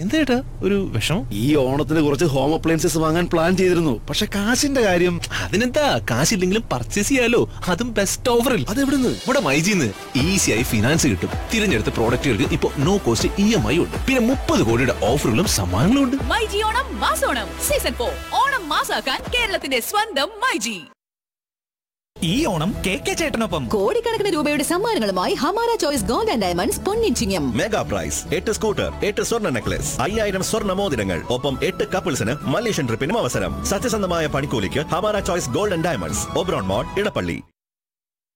എന്തേട്ടാ ഒരു വിഷമം ഈ ഓണത്തിന് കുറച്ച് ഹോം അപ്ലയൻസസ് വാങ്ങാൻ പ്ലാൻ ചെയ്തിരുന്നു പക്ഷെ കാശിന്റെ കാര്യം അതിനെന്താ കാശില്ലെങ്കിലും പർച്ചേസ് ചെയ്യാലോ അതും ബെസ്റ്റ് ഓഫറിൽ അതെവിടുന്ന് ഇവിടെ മൈജിന്ന് ഈസിയായി ഫിനാൻസ് കിട്ടും തിരഞ്ഞെടുത്ത പ്രോഡക്റ്റുകൾക്ക് ഇപ്പൊ no cost E M I ഉണ്ട് പിന്നെ മുപ്പത് കോടിയുടെ ഓഫറുകളും സമ്മാനങ്ങളും ഉണ്ട് മൈജി ഓണം മാസോണം സീസൺ ഫോർ ഓണം മാസാക്കാൻ കേരളത്തിന്റെ സ്വന്തം മൈജി ഈ ഓണം കെ കെ ചേട്ടനൊപ്പം കോടിക്കണക്കിന് രൂപയുടെ സമ്മാനങ്ങളുമായി Hamara choice gold and diamonds പൊന്നിച്ചിങ്ങം മെഗാ പ്രൈസ് എട്ട് സ്കൂട്ടർ എട്ട് സ്വർണ്ണ നെക്ലസ് അയ്യായിരം സ്വർണ്ണ മോതിരങ്ങൾ ഒപ്പം എട്ട് കപ്പിൾസിന് മലേഷ്യൻ ട്രിപ്പിനും അവസരം സത്യസന്ധമായ പണിക്കൂലിക്ക് Hamara choice golden diamonds Oberon mall Edappally